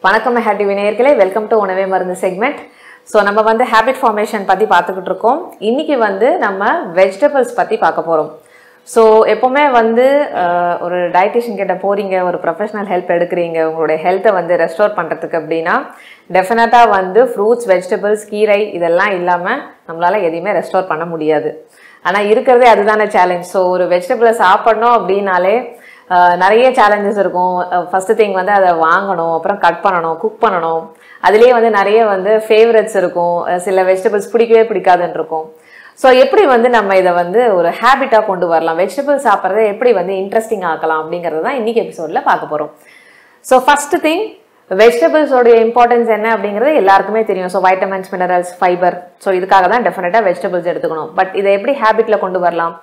வணக்கம் happy விநாயகர்களே welcome to உணவே மருந்து செக்மெண்ட் ஸோ நம்ம வந்து ஹேபிட் ஃபார்மேஷன் பற்றி பார்த்துக்கிட்டு இருக்கோம் இன்னைக்கு வந்து நம்ம வெஜிடபிள்ஸ் பற்றி பார்க்க போகிறோம் ஸோ எப்போவுமே வந்து அஹ், ஒரு டயட்டிஷியன் கிட்ட போறீங்க ஒரு ப்ரொஃபஷனல் ஹெல்ப் எடுக்கிறீங்க உங்களுடைய ஹெல்த்தை வந்து ரெஸ்டோர் பண்ணுறதுக்கு அப்படின்னா டெஃபினட்டாக வந்து ஃப்ரூட்ஸ் வெஜிடபிள்ஸ் கீரை இதெல்லாம் இல்லாமல் நம்மளால் எதையுமே ரெஸ்டோர் பண்ண முடியாது ஆனால் இருக்கிறதே அதுதானே சேலஞ்ச் ஸோ ஒரு வெஜிடபிளை சாப்பிடணும் அப்படின்னாலே அஹ், நிறைய சேலஞ்சஸ் இருக்கும் ஃபஸ்ட்டு திங் வந்து அதை வாங்கணும் அப்புறம் கட் பண்ணணும் குக் பண்ணணும் அதுலேயே வந்து நிறைய வந்து ஃபேவரட்ஸ் இருக்கும் அஹ் சில வெஜிடபிள்ஸ் பிடிக்கவே பிடிக்காதுன்னு இருக்கும் ஸோ எப்படி வந்து நம்ம இதை வந்து ஒரு ஹேபிட்டாக கொண்டு வரலாம் வெஜிடபிள் சாப்பிட்றத எப்படி வந்து இன்ட்ரெஸ்டிங் ஆக்கலாம் அப்படிங்கிறது தான் இன்னைக்கு எபிசோடில் பார்க்க போகிறோம் ஸோ ஃபர்ஸ்ட் திங் வெஜிடபிள்ஸோடைய இம்பார்ட்டன்ஸ் என்ன அப்படிங்கிறது எல்லாருக்குமே தெரியும் so vitamins minerals fibre so இதுக்காக தான் டெஃபினட்டாக வெஜிடபிள்ஸ் எடுத்துக்கணும் பட் இதை எப்படி ஹேபிட்டில் கொண்டு வரலாம்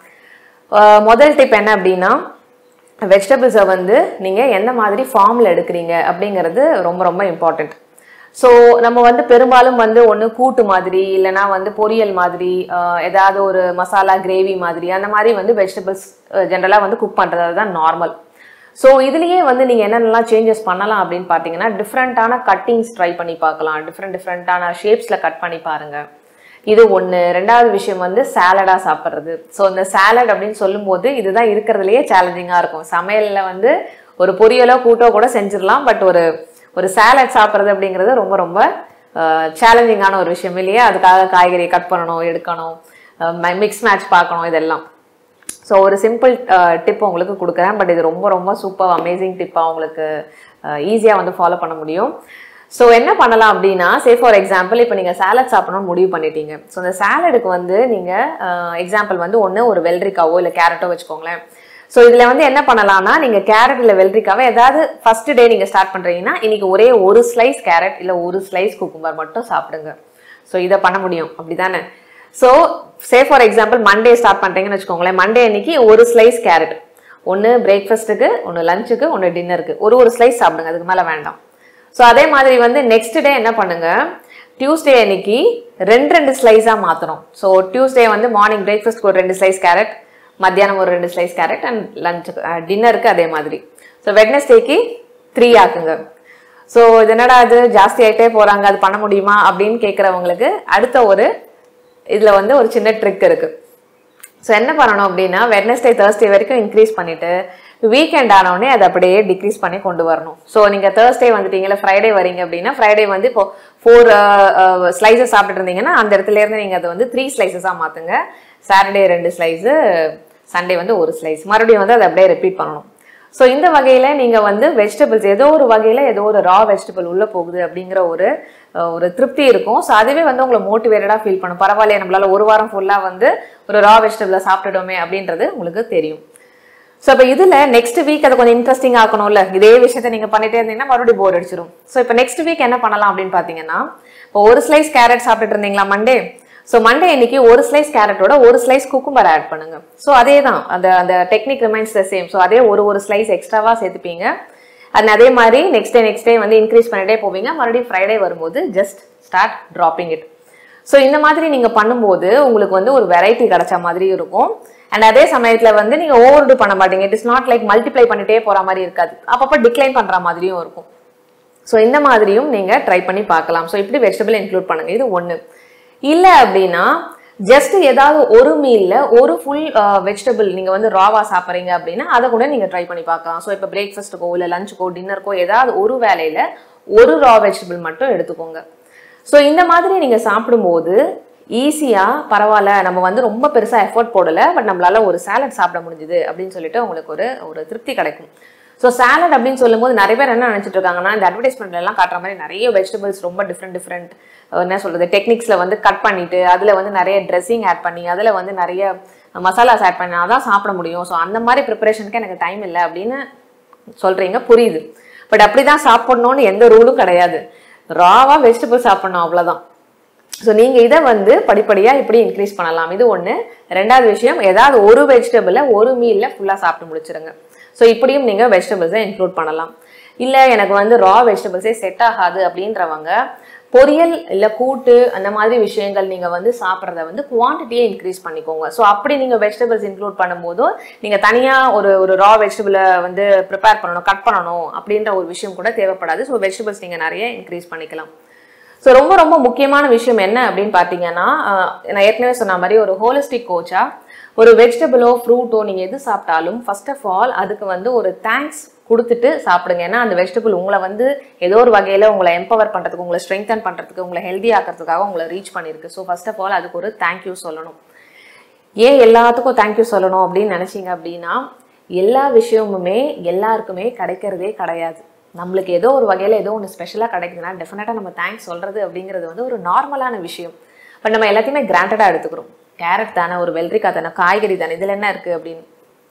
அஹ் முதல் டிப் என்ன அப்படின்னா வெஜிடபிள்ஸை வந்து நீங்கள் எந்த மாதிரி ஃபார்மில் எடுக்கிறீங்க அப்படிங்கிறது ரொம்ப ரொம்ப இம்பார்ட்டண்ட் ஸோ நம்ம வந்து பெரும்பாலும் வந்து ஒன்று கூட்டு மாதிரி இல்லைனா வந்து பொரியல் மாதிரி ஆஹ் ஏதாவது ஒரு மசாலா கிரேவி மாதிரி அந்த மாதிரி வந்து வெஜிடபிள்ஸ் ஜென்ரலாக வந்து குக் பண்ணுறது தான் நார்மல் ஸோ இதுலேயே வந்து நீங்கள் என்னென்னலாம் சேஞ்சஸ் பண்ணலாம் அப்படின்னு பார்த்தீங்கன்னா டிஃப்ரெண்ட்டான கட்டிங்ஸ் ட்ரை பண்ணி பார்க்கலாம் டிஃப்ரெண்ட் டிஃப்ரெண்ட்டான ஷேப்ஸில் கட் பண்ணி பாருங்கள் இது ஒன்று ரெண்டாவது விஷயம் வந்து சாலடாக சாப்பிட்றது ஸோ இந்த சாலட் அப்படின்னு சொல்லும்போது இதுதான் இருக்கிறதுலையே சேலஞ்சிங்காக இருக்கும் சமையலில் வந்து ஒரு பொரியலோ கூட்டோ கூட செஞ்சிடலாம் பட் ஒரு ஒரு சாலட் சாப்பிட்றது அப்படிங்கிறது ரொம்ப ரொம்ப சேலஞ்சிங்கான ஒரு விஷயம் இல்லையா அதுக்காக காய்கறி கட் பண்ணணும் எடுக்கணும் மிக்ஸ் மேட்ச் பார்க்கணும் இதெல்லாம் ஸோ ஒரு சிம்பிள் டிப் உங்களுக்கு கொடுக்குறேன் பட் இது ரொம்ப ரொம்ப சூப்பர் அமேசிங் டிப்பாக உங்களுக்கு ஈஸியாக வந்து ஃபாலோ பண்ண முடியும் ஸோ என்ன பண்ணலாம் அப்படின்னா சே ஃபார் எக்ஸாம்பிள் இப்போ நீங்கள் சாலட் சாப்பிடணும்னு முடிவு பண்ணிட்டீங்க ஸோ இந்த சாலடுக்கு வந்து நீங்கள் எக்ஸாம்பிள் வந்து ஒன்று ஒரு வெள்ளரிக்காவோ இல்லை கேரட்டோ வச்சுக்கோங்களேன் ஸோ இதில் வந்து என்ன பண்ணலாம்னா நீங்கள் கேரட் இல்லை வெள்ளரிக்காவை ஏதாவது ஃபர்ஸ்ட் டே நீங்கள் ஸ்டார்ட் பண்ணுறீங்கன்னா இன்னைக்கு ஒரே ஒரு ஸ்லைஸ் கேரட் இல்லை ஒரு ஸ்லைஸ் குக்கும்பர் மட்டும் சாப்பிடுங்க ஸோ இதை பண்ண முடியும் அப்படிதானே so say for example Monday start பண்ணுறீங்கன்னு வச்சுக்கோங்களேன் மண்டே அன்னைக்கு ஒரு ஸ்லைஸ் கேரட் ஒன்று பிரேக்ஃபாஸ்ட்டுக்கு ஒன்று லஞ்சுக்கு ஒன்று டின்னருக்கு ஒரு ஒரு ஸ்லைஸ் சாப்பிடுங்க அதுக்கு மேலே வேண்டாம் ஸோ அதே மாதிரி வந்து நெக்ஸ்ட் டே என்ன பண்ணுங்க டியூஸ்டே அன்னைக்கு ரெண்டு ரெண்டு ஸ்லைஸாக மாற்றணும் ஸோ டியூஸ்டே வந்து மார்னிங் பிரேக்ஃபாஸ்ட்க்கு ஒரு ரெண்டு ஸ்லைஸ் கேரட் மத்தியானம் ஒரு ரெண்டு ஸ்லைஸ் கேரட் அண்ட் லஞ்சுக்கு டின்னருக்கு அதே மாதிரி ஸோ வெட்னஸ்டேக்கு த்ரீ ஆக்குங்க ஸோ இது என்னடா அது ஜாஸ்தி ஆகிட்டே போகிறாங்க அது பண்ண முடியுமா அப்படின்னு கேட்குறவங்களுக்கு அடுத்த ஒரு இதில் வந்து ஒரு சின்ன ட்ரிக் இருக்குது ஸோ என்ன பண்ணணும் அப்படின்னா வெட்னஸ்டே தேர்ஸ்டே வரைக்கும் இன்க்ரீஸ் பண்ணிட்டு வீக்கெண்ட் ஆனவுடனே அதை அப்படியே டிக்ரீஸ் பண்ணி கொண்டு வரணும் ஸோ நீங்கள் தேர்ஸ்டே வந்துட்டீங்கல்ல ஃப்ரைடே வரீங்க அப்படின்னா ஃப்ரைடே வந்து இப்போ ஃபோர் ஸ்லைசஸ் சாப்பிட்டுட்டு இருந்தீங்கன்னா அந்த இடத்துல இருந்து நீங்கள் அதை வந்து த்ரீ ஸ்லைசஸாக மாற்றுங்க சாட்டர்டே ரெண்டு ஸ்லைஸு சண்டே வந்து ஒரு ஸ்லைஸ் மறுபடியும் வந்து அதை அப்படியே ரிப்பீட் பண்ணணும் ஸோ இந்த வகையில் நீங்கள் வந்து வெஜிடபிள்ஸ் ஏதோ ஒரு வகையில் ஏதோ ஒரு ரா வெஜிடபிள் உள்ளே போகுது அப்படிங்கிற ஒரு அஹ், ஒரு திருப்தி இருக்கும் ஸோ அதுவே வந்து உங்களை மோட்டிவேட்டடாக ஃபீல் பண்ணும் பரவாயில்லையே நம்மளால ஒரு வாரம் ஃபுல்லாக வந்து ஒரு ரா வெஜிடபிளை சாப்பிட்டுட்டோமே அப்படின்றது உங்களுக்கு தெரியும் ஸோ இப்போ இதில் நெக்ஸ்ட் வீக் அதை கொஞ்சம் இன்ட்ரெஸ்டிங் ஆக்கணும்ல இதே விஷயத்த நீங்கள் பண்ணிட்டே இருந்தீங்கன்னா மறுபடியும் போர் அடிச்சிடும் ஸோ இப்போ நெக்ஸ்ட் வீக் என்ன பண்ணலாம் அப்படின்னு பார்த்தீங்கன்னா இப்போ ஒரு ஸ்லைஸ் கேரட் சாப்பிட்டுட்டு இருந்தீங்களா மண்டே ஸோ மண்டே இன்னைக்கு ஒரு ஸ்லைஸ் கேரட்டோட ஒரு ஸ்லைஸ் குக்கும்பர் ஆட் பண்ணுங்க ஸோ அதே தான் அந்த அந்த technique remains the same so அதே ஒரு ஒரு ஸ்லைஸ் எக்ஸ்ட்ராவாக சேர்த்துப்பீங்க அண்ட் அதே மாதிரி நெக்ஸ்ட் டே நெக்ஸ்ட் டே வந்து இன்க்ரீஸ் பண்ணிட்டே போவீங்க மறுபடியும் ஃப்ரைடே வரும்போது just start dropping it so இந்த மாதிரி நீங்கள் பண்ணும்போது உங்களுக்கு வந்து ஒரு வெரைட்டி கிடைச்ச மாதிரி இருக்கும் அண்ட் அதே சமயத்தில் வந்து நீங்கள் ஓவர் பண்ண மாட்டீங்க it is not like multiply பண்ணிட்டே போகிற மாதிரி இருக்காது அப்பப்போ டிக்ளைன் பண்ணுற மாதிரியும் இருக்கும் ஸோ இந்த மாதிரியும் நீங்கள் ட்ரை பண்ணி பார்க்கலாம் ஸோ இப்படி வெஜிடபிள் இன்க்ளூட் பண்ணுங்க இது ஒன்று இல்லை அப்படின்னா ஜஸ்ட் ஏதாவது ஒரு மீல்ல ஒரு ஃபுல் வெஜிடபிள் நீங்கள் வந்து ராவா சாப்பிட்றீங்க அப்படின்னா அதை கூட நீங்கள் ட்ரை பண்ணி பார்க்கலாம் ஸோ இப்போ பிரேக்ஃபாஸ்ட்டுக்கோ இல்லை லஞ்சுக்கோ டின்னருக்கோ ஏதாவது ஒரு வேலையில் ஒரு ரா வெஜிடபிள் மட்டும் எடுத்துக்கோங்க ஸோ இந்த மாதிரி நீங்கள் சாப்பிடும்போது ஈஸியாக பரவாயில்ல நம்ம வந்து ரொம்ப பெருசாக எஃபோர்ட் போடலை பட் நம்மளால ஒரு சாலட் சாப்பிட முடிஞ்சுது அப்படின்னு சொல்லிட்டு உங்களுக்கு ஒரு ஒரு திருப்தி கிடைக்கும் ஸோ சாலட் அப்படின்னு சொல்லும்போது நிறைய பேர் என்ன நினைச்சிட்டு இருக்காங்கன்னா இந்த advertisementல எல்லாம் காட்டுற மாதிரி நிறைய வெஜிடபிள்ஸ் ரொம்ப டிஃப்ரெண்ட் டிஃப்ரெண்ட் என்ன சொல்றது டெக்னிக்ஸில் வந்து கட் பண்ணிட்டு அதில் வந்து நிறைய ட்ரெஸ்ஸிங் ஆட் பண்ணி அதில் வந்து நிறைய மசாலாஸ் ஆட் பண்ணி அதான் சாப்பிட முடியும் ஸோ அந்த மாதிரி ப்ரிப்பரேஷனுக்கு எனக்கு டைம் இல்லை அப்படின்னு சொல்றீங்க புரியுது பட் அப்படி தான் சாப்பிடணும்னு எந்த ரூலும் கிடையாது ராவா வெஜிடபிள் சாப்பிடணும் அவ்வளோதான் ஸோ நீங்கள் இதை வந்து படிப்படியாக இப்படி இன்க்ரீஸ் பண்ணலாம் இது ஒன்று ரெண்டாவது விஷயம் ஏதாவது ஒரு வெஜிடபிளை ஒரு மீலில் ஃபுல்லாக சாப்பிட்டு முடிச்சிருங்க ஸோ இப்படியும் நீங்கள் வெஜிடபிள்ஸை இன்க்ளூட் பண்ணலாம் இல்லை எனக்கு வந்து ரா வெஜிடபிள்ஸே செட் ஆகாது அப்படின்றவங்க பொரியல் இல்லை கூட்டு அந்த மாதிரி விஷயங்கள் நீங்கள் வந்து சாப்பிட்றத வந்து குவான்டிட்டியை இன்க்ரீஸ் பண்ணிக்கோங்க ஸோ அப்படி நீங்கள் வெஜிடபிள்ஸ் இன்க்ளூட் பண்ணும்போதும் நீங்கள் தனியாக ஒரு ஒரு ரா வெஜிடபிளை வந்து ப்ரிப்பேர் பண்ணணும் கட் பண்ணணும் அப்படின்ற ஒரு விஷயம் கூட தேவைப்படாது ஸோ வெஜிடபிள்ஸ் நீங்கள் நிறைய இன்க்ரீஸ் பண்ணிக்கலாம் ஸோ ரொம்ப ரொம்ப முக்கியமான விஷயம் என்ன அப்படின்னு பார்த்தீங்கன்னா ஆஹ் நான் ஏற்கனவே சொன்ன மாதிரி ஒரு ஹோலிஸ்டிக் கோச்சா ஒரு வெஜிடபிளோ ஃப்ரூட்டோ நீங்கள் எது சாப்பிட்டாலும் ஃபர்ஸ்ட் ஆஃப் ஆல் அதுக்கு வந்து ஒரு தேங்க்ஸ் கொடுத்துட்டு சாப்பிடுங்க ஏன்னா அந்த வெஜிடபிள் உங்களை வந்து ஏதோ ஒரு வகையில் உங்களை எம்பவர் பண்ணுறதுக்கு உங்களை ஸ்ட்ரெங்தன் பண்ணுறதுக்கு உங்களை ஹெல்தி ஆக்கிறதுக்காக உங்களை ரீச் பண்ணியிருக்கு ஸோ ஃபர்ஸ்ட் ஆஃப் ஆல் அதுக்கு ஒரு தேங்க்யூ சொல்லணும் ஏன் எல்லாத்துக்கும் தேங்க்யூ சொல்லணும் அப்படின்னு நினச்சிங்க அப்படின்னா எல்லா விஷயமுமே எல்லாருக்குமே கிடைக்கிறதே கிடையாது நம்மளுக்கு ஏதோ ஒரு வகையில் ஏதோ ஒன்று ஸ்பெஷலாக கிடைக்குதுன்னா டெஃபினட்டாக நம்ம தேங்க்ஸ் சொல்கிறது அப்படிங்கிறது வந்து ஒரு நார்மலான விஷயம் பட் நம்ம எல்லாத்தையுமே கிராண்டடாக எடுத்துக்கிறோம் கேரட் தானே ஒரு வெள்ளரிக்காய் தானே காய்கறி தானே இதில் என்ன இருக்குது அப்படின்னு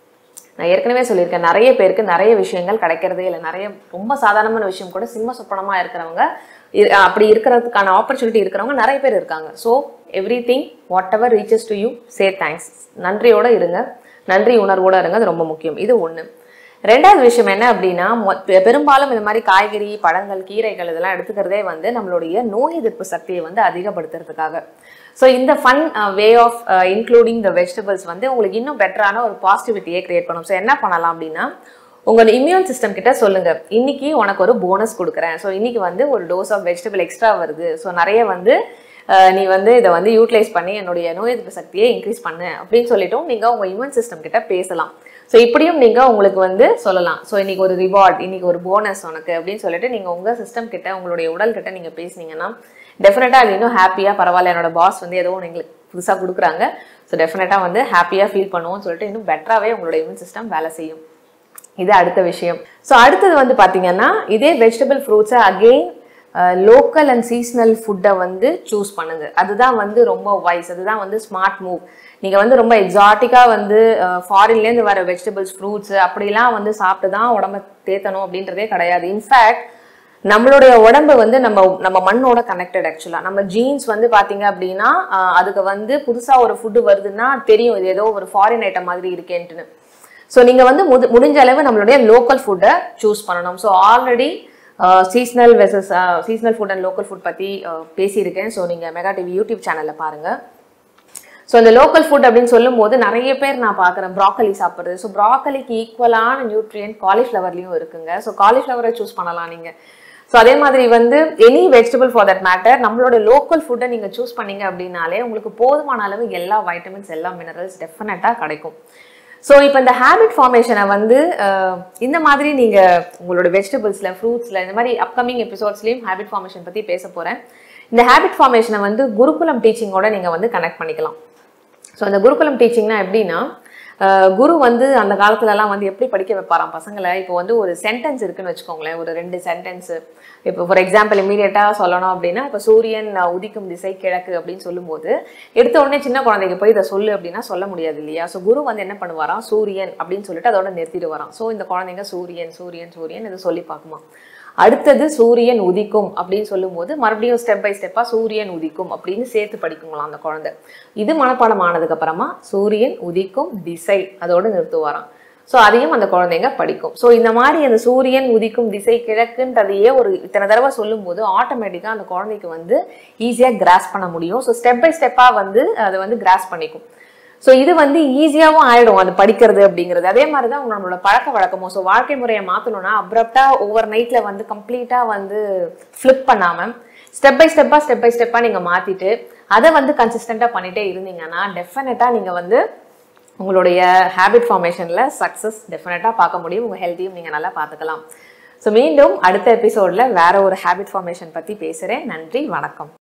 நான் ஏற்கனவே சொல்லியிருக்கேன் நிறைய பேருக்கு நிறைய விஷயங்கள் கிடைக்கிறதே இல்லை நிறைய ரொம்ப சாதாரணமான விஷயம் கூட சிம்ம சொப்பனமா இருக்கிறவங்க இ- அப்படி இருக்கிறதுக்கான ஆப்பர்ச்சுனிட்டி இருக்கிறவங்க நிறைய பேர் இருக்காங்க so everything whatever reaches to you say thanks நன்றியோட இருங்க நன்றி உணர்வோட இருங்க அது ரொம்ப முக்கியம் இது ஒன்று ரெண்டாவது விஷயம் என்ன அப்படின்னா மொ- பெ- பெரும்பாலும் இந்த மாதிரி காய்கறி பழங்கள் கீரைகள் இதெல்லாம் எடுத்துக்கிறதே வந்து நம்மளுடைய நோய் எதிர்ப்பு சக்தியை வந்து அதிகப்படுத்துறதுக்காக ஸோ இந்த fun way of including the vegetables வந்து உங்களுக்கு இன்னும் பெட்டரான ஒரு பாசிட்டிவிட்டியை கிரியேட் பண்ணும் ஸோ என்ன பண்ணலாம் அப்படின்னா உங்களோட இம்யூன் சிஸ்டம் கிட்ட சொல்லுங்க இன்னைக்கு உனக்கு ஒரு போனஸ் கொடுக்குறேன் ஸோ இன்னைக்கு வந்து ஒரு டோஸ் ஆஃப் வெஜிடபிள் எக்ஸ்ட்ரா வருது ஸோ நிறைய வந்து அஹ், நீ வந்து இதை வந்து யூட்டிலைஸ் பண்ணி என்னுடைய நோய் எதிர்ப்பு சக்தியை இன்க்ரீஸ் பண்ணு அப்படின்னு சொல்லிட்டும் நீங்க உங்க இம்யூன் சிஸ்டம் கிட்ட பேசலாம் ஸோ இப்படியும் நீங்க உங்களுக்கு வந்து சொல்லலாம் ஸோ இன்னைக்கு ஒரு ரிவார்ட் இன்னைக்கு ஒரு போனஸ் உனக்கு அப்படின்னு சொல்லிட்டு நீங்க உங்க சிஸ்டம் கிட்ட உங்களுடைய உடல் கிட்ட நீங்க பேசுனீங்கன்னா டெஃபினட்டாக அது இன்னும் ஹாப்பியாக பரவாயில்ல என்னோட பாஸ் வந்து ஏதோ ஒன்று எங்களுக்கு புதுசாக கொடுக்குறாங்க ஸோ டெஃபினட்டாக வந்து ஹாப்பியாக ஃபீல் பண்ணுவோம்னு சொல்லிட்டு இன்னும் பெட்டராகவே உங்களோட இம்யூன் சிஸ்டம் வேலை செய்யும் இது அடுத்த விஷயம் ஸோ அடுத்தது வந்து பார்த்தீங்கன்னா இதே வெஜிடபிள் ஃப்ரூட்ஸை அகெயின் லோக்கல் அண்ட் சீசனல் ஃபுட்டை வந்து சூஸ் பண்ணுங்க அதுதான் வந்து ரொம்ப வைஸ் அதுதான் வந்து ஸ்மார்ட் மூவ் நீங்கள் வந்து ரொம்ப எக்ஸாட்டிக்காக வந்து ஃபாரின்லேருந்து வர வெஜிடபிள்ஸ் ஃப்ரூட்ஸ் அப்படிலாம் வந்து சாப்பிட்டு தான் உடம்ப தேத்தணும் அப்படின்றதே கிடையாது இன்ஃபேக்ட் நம்மளுடைய உடம்பு வந்து நம்ம நம்ம மண்ணோட கனெக்டட் ஆக்சுவலாக நம்ம ஜீன்ஸ் வந்து பார்த்தீங்க அப்படின்னா ஆஹ் அதுக்கு வந்து புதுசாக ஒரு ஃபுட்டு வருதுன்னா தெரியும் இது ஏதோ ஒரு ஃபாரின் ஐட்டம் மாதிரி இருக்கேன்ட்டுன்னு ஸோ நீங்கள் வந்து முது முடிஞ்ச அளவு நம்மளுடைய லோக்கல் ஃபுட்டை சூஸ் பண்ணணும் so already seasonal versus seasonal food and local food பற்றி பேசியிருக்கேன் ஸோ நீங்கள் மெகா டிவி யூடியூப் சேனலில் பாருங்கள் ஸோ இந்த லோக்கல் ஃபுட் அப்படின்னு சொல்லும்போது நிறைய பேர் நான் பார்க்குறேன் ப்ராக்கலி சாப்பிட்றது ஸோ ப்ராக்கலிக்கு ஈக்குவலான நியூட்ரியன்ட் காலிஃப்ளவர்லையும் இருக்குங்க ஸோ காலிஃப்ளவரை சூஸ் பண்ணலாம் நீங்கள் ஸோ அதே மாதிரி வந்து any vegetable for that matter நம்மளோட லோக்கல் ஃபுட்டை நீங்கள் சூஸ் பண்ணீங்க அப்படின்னாலே உங்களுக்கு போதுமான அளவு எல்லா வைட்டமின்ஸ் எல்லா மினரல்ஸ் டெஃபினட்டாக கிடைக்கும் ஸோ இப்போ இந்த ஹேபிட் ஃபார்மேஷனை வந்து அஹ், இந்த மாதிரி நீங்கள் உங்களோட வெஜிடபிள்ஸில் ஃப்ரூட்ஸில் இந்த மாதிரி அப்கமிங் எபிசோட்ஸ்லையும் ஹேபிட் ஃபார்மேஷன் பற்றி பேச போகிறேன் இந்த ஹேபிட் ஃபார்மேஷனை வந்து குருகுலம் டீச்சிங்கோட நீங்கள் வந்து கனெக்ட் பண்ணிக்கலாம் ஸோ அந்த குருகுலம் டீச்சிங்னா எப்படின்னா அஹ், குரு வந்து அந்த காலத்துலலாம் வந்து எப்படி படிக்க வைப்பாராம் பசங்களை இப்போ வந்து ஒரு சென்டென்ஸ் இருக்குன்னு வச்சுக்கோங்களேன் ஒரு ரெண்டு சென்டென்ஸு இப்போ ஃபார் எக்ஸாம்பிள் இமீடியட்டாக சொல்லணும் அப்படின்னா இப்போ சூரியன் அஹ், உதிக்கும் திசை கிழக்கு அப்படின்னு சொல்லும்போது எடுத்த உடனே சின்ன குழந்தைக்கு போய் இதை சொல்லு அப்படின்னா சொல்ல முடியாது இல்லையா ஸோ குரு வந்து என்ன பண்ணுவாராம் சூரியன் அப்படின்னு சொல்லிட்டு அதோட நிறுத்திட்டு வரான் ஸோ இந்த குழந்தைங்க சூரியன் சூரியன் சூரியன் இதை சொல்லி பார்க்குமா அடுத்தது சூரியன் உதிக்கும் அப்படின்னு சொல்லும்போது மறுபடியும் ஸ்டெப் பை ஸ்டெப்பாக சூரியன் உதிக்கும் அப்படின்னு சேர்த்து படிக்குங்களாம் அந்த குழந்தை இது மனப்பாடம் ஆனதுக்கு அப்புறமா சூரியன் உதிக்கும் திசை அதோட நிறுத்துவாராம் ஸோ அதையும் அந்த குழந்தைங்க படிக்கும் ஸோ இந்த மாதிரி அந்த சூரியன் உதிக்கும் திசை கிழக்குன்றதையே ஒரு இத்தனை தடவை சொல்லும்போது ஆட்டோமேட்டிக்காக அந்த குழந்தைக்கு வந்து ஈஸியாக கிராஸ் பண்ண முடியும் ஸோ ஸ்டெப் பை ஸ்டெப்பாக வந்து அதை வந்து கிராஸ் பண்ணிக்கும் ஸோ இது வந்து ஈஸியாகவும் ஆயிடும் அது படிக்கிறது அப்படிங்கிறது அதே மாதிரி தான் நம்மளோட பழக்க வழக்கமும் ஸோ வாழ்க்கை முறையை மாற்றணும்னா அப்ரப்டாக ஓவர் நைட்டில் வந்து கம்ப்ளீட்டாக வந்து ஃப்ளிப் பண்ணாமல் ஸ்டெப் பை ஸ்டெப்பாக ஸ்டெப் பை ஸ்டெப்பாக நீங்கள் மாற்றிட்டு அதை வந்து கன்சிஸ்டண்ட்டாக பண்ணிகிட்டே இருந்தீங்கன்னா டெஃபினட்டாக நீங்கள் வந்து உங்களுடைய ஹேபிட் ஃபார்மேஷனில் சக்ஸஸ் டெஃபினட்டாக பார்க்க முடியும் உங்கள் ஹெல்த்தையும் நீங்கள் நல்லா பார்த்துக்கலாம் ஸோ மீண்டும் அடுத்த எபிசோடில் வேற ஒரு ஹேபிட் ஃபார்மேஷன் பற்றி பேசுகிறேன் நன்றி வணக்கம்